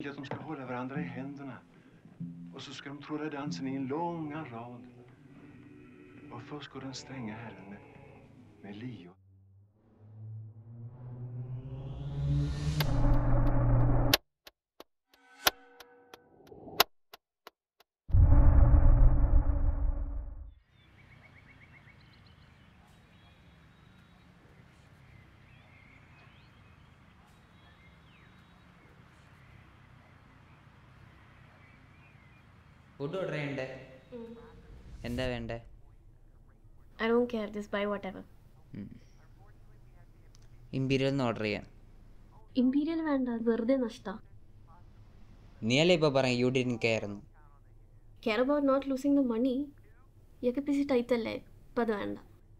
att de ska hålla varandra i händerna. Och så ska de tråda dansen i en långa rad. Och först går den stränga herren med, med Leo. Food order ചെയ്യണ്ടേ എന്താ വേണ്ടേ I don't care, just buy whatever. Imperial നിന്ന് ഓർഡർ ചെയ്യാം Imperial വേണ്ട അത് വെറുതെ നഷ്ട നീയല്ലേ ഇപ്പോൾ പറഞ്ഞു യു ഡിൻ കെയർ എന്ന് care about not losing the money ഇയൊക്കെ പിസി ടൈറ്റ് അല്ലേ ഇപ്പം അത് വേണ്ട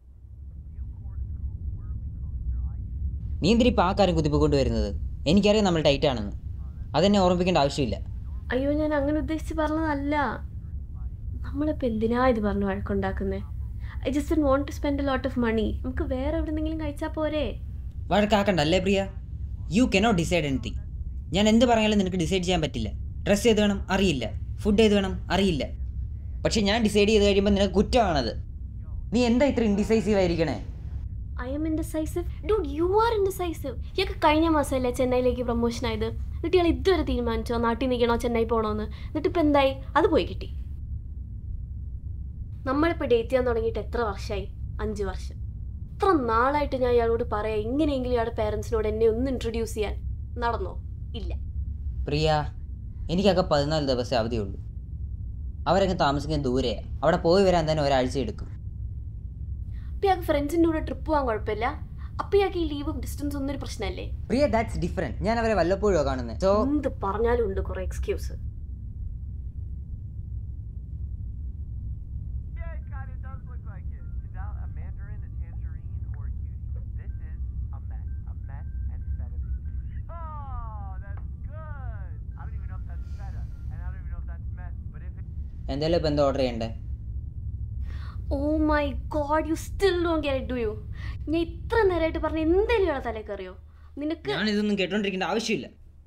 നീ എന്തിനാ ഇപ്പോൾ ആ കാര്യം കുതിപ്പിക്കൊണ്ട് വരുന്നത് എനിക്കറിയാം നമ്മൾ ടൈറ്റ് ആണെന്ന് അതെന്നെ ഓർമ്മിപ്പിക്കേണ്ട ആവശ്യമില്ല അയ്യോ ഞാൻ അങ്ങനെ ഉദ്ദേശിച്ച് പറഞ്ഞതല്ല നമ്മളിപ്പോൾ എന്തിനാ ഇത് പറഞ്ഞ് വഴക്കുണ്ടാക്കുന്നത് I just want to spend a lot of money നമുക്ക് വേറെ എവിടെന്നെങ്കിലും കഴിച്ചാൽ പോരെ വഴക്കാക്കണ്ട അല്ലേ Priya you cannot decide anything ഞാൻ എന്ത് പറഞ്ഞാലും നിനക്ക് ഡിസൈഡ് ചെയ്യാൻ പറ്റില്ല ഡ്രസ്സ് ഏത് വേണം അറിയില്ല ഫുഡ് ഏത് വേണം അറിയില്ല പക്ഷെ ഞാൻ ഡിസൈഡ് ചെയ്ത് കഴിയുമ്പോൾ നിനക്ക് കുറ്റമാണത് നീ എന്താ ഇത്ര ഇൻഡിസൈസീവ് ആയിരിക്കണേ I am indecisive dude you are indecisive ഇയൊക്കെ കഴിഞ്ഞ മാസമല്ലേ ചെന്നൈയിലേക്ക് പ്രൊമോഷൻ ആയത് എന്നിട്ട് ഇയാൾ ഇതുവരെ തീരുമാനിച്ചോ നാട്ടിൽ നിൽക്കണോ ചെന്നൈ പോകണമെന്ന് എന്നിട്ട് ഇപ്പം എന്തായി അത് പോയി കിട്ടി നമ്മളിപ്പോൾ ഡേറ്റ് ചെയ്യാൻ തുടങ്ങിയിട്ട് എത്ര വർഷമായി അഞ്ച് വർഷം ഇത്ര നാളായിട്ട് ഞാൻ ഇയാളോട് പറയാം ഇങ്ങനെയെങ്കിലും ഇയാളുടെ പേരൻസിനോട് എന്നെ ഒന്ന് ഇൻട്രൊഡ്യൂസ് ചെയ്യാൻ നടന്നോ ഇല്ല പ്രിയ എനിക്കൊക്കെ പതിനാല് ദിവസം അവധിയുള്ളൂ അവരങ്ങ് താമസിക്കാൻ ദൂരെയാണ് അവിടെ പോയി വരാൻ തന്നെ ഒരാഴ്ച എടുക്കും അപ്പം ഇയാൾക്ക് ഫ്രണ്ട്സിൻ്റെ കൂടെ ട്രിപ്പ് പോകാൻ കുഴപ്പമില്ല അപ്പം ഇയാൾക്ക് ഈ ലീവും ഡിസ്റ്റൻസ് ഒന്നും ഒരു പ്രശ്നമല്ലേ പ്രിയ ദാറ്റ്സ് ഡിഫറെൻറ്റ് ഞാൻ അവരെ വല്ലപ്പോഴും കാണുന്നത് സോ എന്ത് പറഞ്ഞാലും ഉണ്ട് കുറേ excuse Yeah, it kind of does look like it. Is that a mandarin, a tangerine, or a cutie? This is a mess. A mess and feta beans. Oh, that's good. I don't even know if that's feta, and I don't even know if that's mess. But if it എന്തായാലും ഇപ്പം എന്താ order ചെയ്യണ്ടേ oh my God you still don't get do you ഞാൻ ഇത്ര നേരമായിട്ട് പറഞ്ഞ എന്തെങ്കിലും ഇയാളെ തലേക്ക് അറിയോ നിനക്ക് ഞാൻ ഇതൊന്നും കേട്ടോണ്ടിരിക്കേണ്ട ആവശ്യമില്ല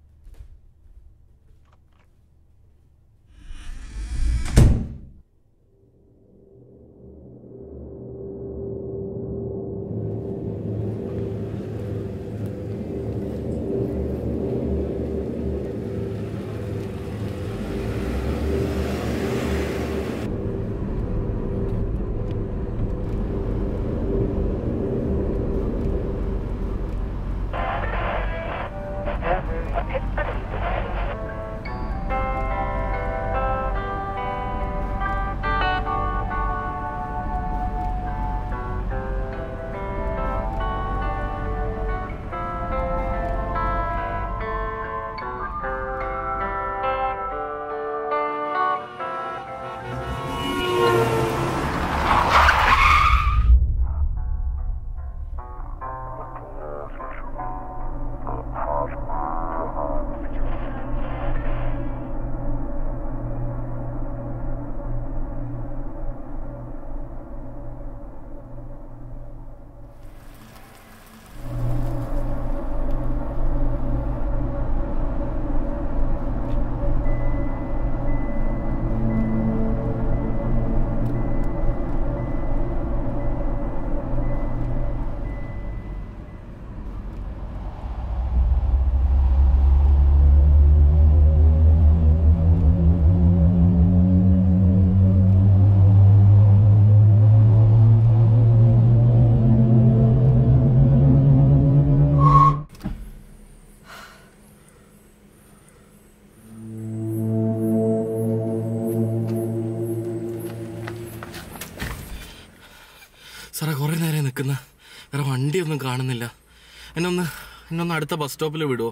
സാറേ കുറേ നേരം നിൽക്കുന്ന വേറെ വണ്ടിയൊന്നും കാണുന്നില്ല എന്നെ ഒന്ന് എന്നെ ഒന്ന് അടുത്ത ബസ് സ്റ്റോപ്പിൽ വിടുമോ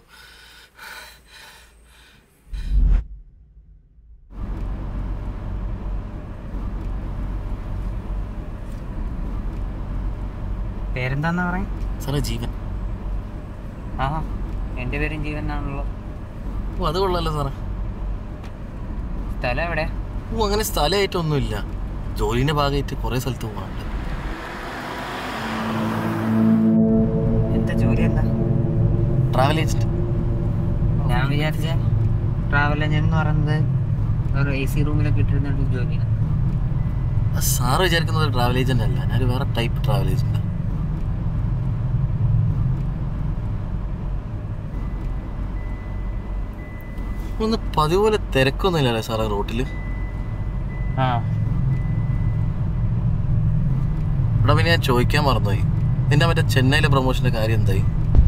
പേരെന്താന്നാ പറയാ സാറേ ജീവൻ ആ എൻ്റെ പേരും ജീവൻ എന്നാണല്ലോ ഓ അത് കൊള്ളാലോ സാറേ സ്ഥലം എവിടെ ഓ അങ്ങനെ സ്ഥലമായിട്ടൊന്നുമില്ല ജോലിന്റെ ഭാഗമായിട്ട് കുറേ സ്ഥലത്ത് പോകാനുണ്ട് എന്താ ജോലി എന്താ ട്രാവൽ ഏജന്റ് ഞാൻ വിചാരിച്ച ട്രാവൽ ഏജന്റ് എന്ന് പറയുന്നത് ഒരു എ സി റൂമിലൊക്കെ ഇട്ടിരുന്ന ഒരു ജോലിയാണ് സാറ് വിചാരിക്കുന്നത് ട്രാവൽ ഏജന്റ് അല്ല ഞാനൊരു വേറെ ടൈപ്പ് ട്രാവൽ ഏജന്റ് ഒന്ന് പതിവ് പോലെ തിരക്കൊന്നുമില്ലല്ലേ സാറേ റോട്ടില് ആ ഇവിടെ പിന്നെ ഞാൻ ചോദിക്കാൻ മറന്നുപോയി നിന്റെ മറ്റേ ചെന്നൈയിലെ പ്രൊമോഷന്റെ കാര്യം എന്തായി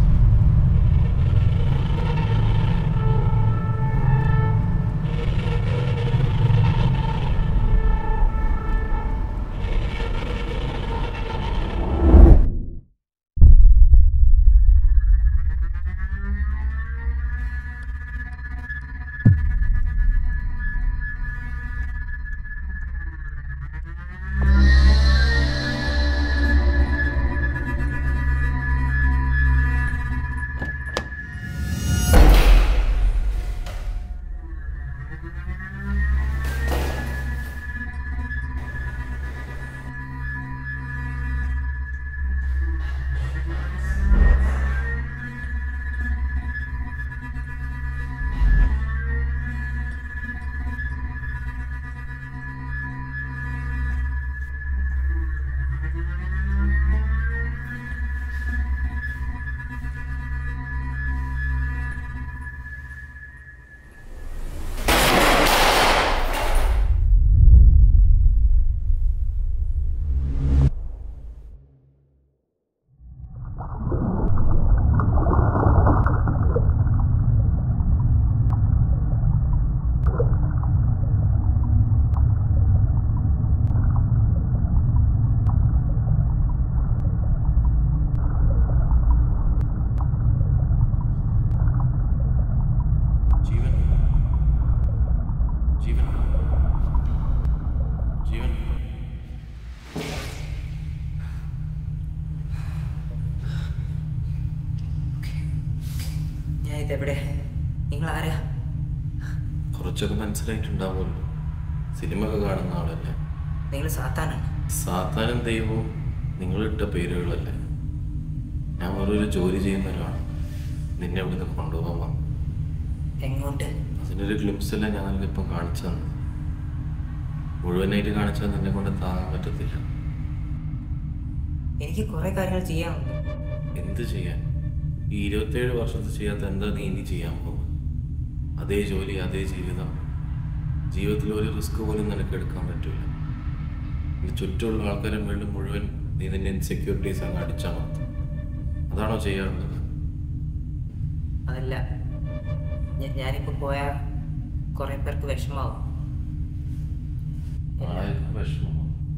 ജീവൻ ജീവൻ ജീവൻ ഞാൻ ഇതെവിടെ നിങ്ങൾ ആരാ കുറച്ചൊക്കെ മനസ്സിലായിട്ടുണ്ടാവുമല്ലോ സിനിമ ഒക്കെ കാണുന്ന ആളല്ലേ നിങ്ങൾ സാത്താനാണ് സാത്താനും ദൈവവും നിങ്ങളിട്ട പേരുകളല്ലേ ഞാൻ ഓരോരു ജോലി ചെയ്യുന്ന ഒരാളാണ് നിന്നെ ഇവിടുന്ന് കൊണ്ടുപോകാൻ വന്നു എങ്ങോട്ട് അതിനൊരു ഗ്ലിംസ് അല്ല ഞാൻ നിനക്കിപ്പം കാണിച്ചു തന്നത് മുഴുവനായിട്ട് കാണിച്ചാൽ നിന്നെ കൊണ്ട് താങ്ങാൻ പറ്റത്തില്ല എനിക്ക് കുറെ കാര്യങ്ങൾ ചെയ്യാനുണ്ട് എന്ത് ചെയ്യാൻ ഈ ഇരുപത്തേഴ് വർഷത്തെ ചെയ്യാത്ത എന്താ നീ ഇനി ചെയ്യാൻ പോകുന്നത് അതേ ജോലി അതേ ജീവിതം ജീവിതത്തിൽ ഒരു റിസ്ക് പോലും നിനക്ക് എടുക്കാൻ പറ്റില്ല നിന്റെ ചുറ്റുമുള്ള ആൾക്കാരെ വീണ്ടും മുഴുവൻ നീ നിന്റെ ഇൻസെക്യൂരിറ്റീസ് അങ്ങ് അടിച്ചമർത്തും അതാണോ ചെയ്യാറുള്ളത് അതല്ല ഞ- ഞാനിപ്പോ പോയ കുറെ പേർക്ക് വിഷമാവും ആർക്കും വിഷമമോ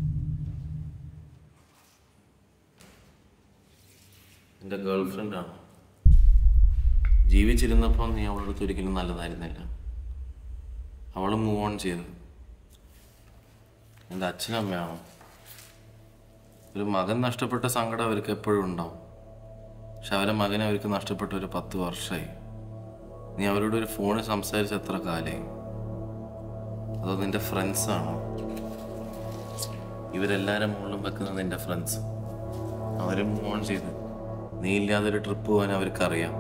നിന്റെ ഗേൾ ഫ്രണ്ടാണോ ജീവിച്ചിരുന്നപ്പോൾ നീ അവളുടെ അടുത്ത് ഒരിക്കലും നല്ലതായിരുന്നില്ല അവൾ മൂവ് ഓൺ ചെയ്തു എൻ്റെ അച്ഛനമ്മയാണോ ഒരു മകൻ നഷ്ടപ്പെട്ട സങ്കടം അവർക്ക് എപ്പോഴും ഉണ്ടാവും പക്ഷെ അവരെ മകനെ അവർക്ക് നഷ്ടപ്പെട്ട ഒരു പത്ത് വർഷമായി നീ അവരോട് ഒരു ഫോണിൽ സംസാരിച്ച് എത്ര കാലമായി അതോ നിന്റെ ഫ്രണ്ട്സ് ആണോ ഇവരെല്ലാരും മുകളിലും വെക്കുന്നത് നിന്റെ ഫ്രണ്ട്സ് അവരും ഫോൺ ചെയ്ത് നീ ഇല്ലാതെ ഒരു ട്രിപ്പ് പോകാൻ അവർക്കറിയാം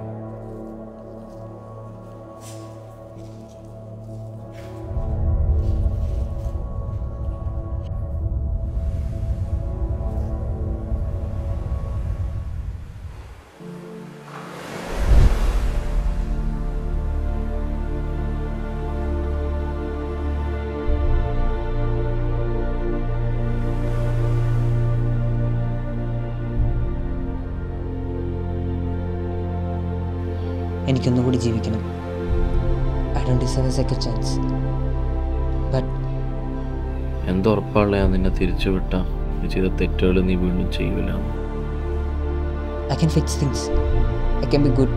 എനിക്കൊന്നുകൂടി ജീവിക്കണം I don't deserve a second chance but എന്തുറപ്പായുള്ള ഞാൻ നിന്നെ തിരിച്ചു വിട്ട നീ ചെയ്ത തെറ്റുകൾ നീ വീണ്ടും ചെയ്യൂല I can fix things I can be good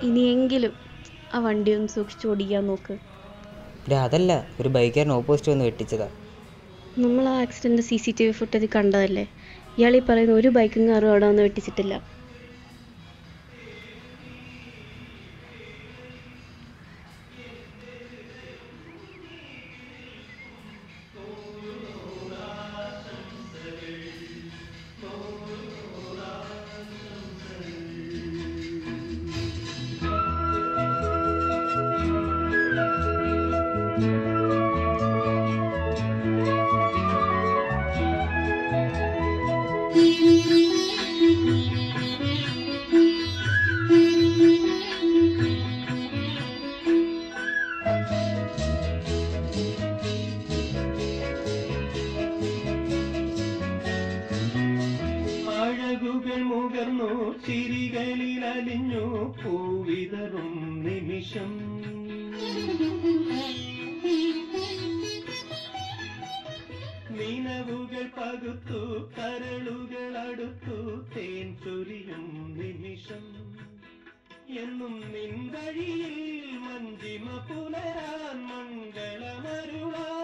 ഇനിയെങ്കിലും ആ വണ്ടി ഒന്ന് സൂക്ഷിച്ച് ഓടിക്കാൻ നോക്ക് ഡാ അതല്ല ഒരു ബൈക്കാരൻ ഓപ്പോസിറ്റ് വന്ന് വെട്ടിച്ചതാ നമ്മൾ ആ accident C C T V footage കണ്ടതല്ലേ ഇയാൾ ഈ പറയുന്ന ഒരു ബൈക്കും കാറും അവിടെ വന്ന് വെട്ടിച്ചിട്ടില്ല അഴകുകൾ മുകർന്നു ചിരികളിൽ അലിഞ്ഞു പൂവിതറും നിമിഷം നിലവുകൾ പകുത്തു കരളുകൾ അടുത്തു തേൻ ചൊരിയും നിമിഷം എന്നും നിൻ വഴിയിൽ മഞ്ചിമ പുലരാൻ മംഗളമരുളാൻ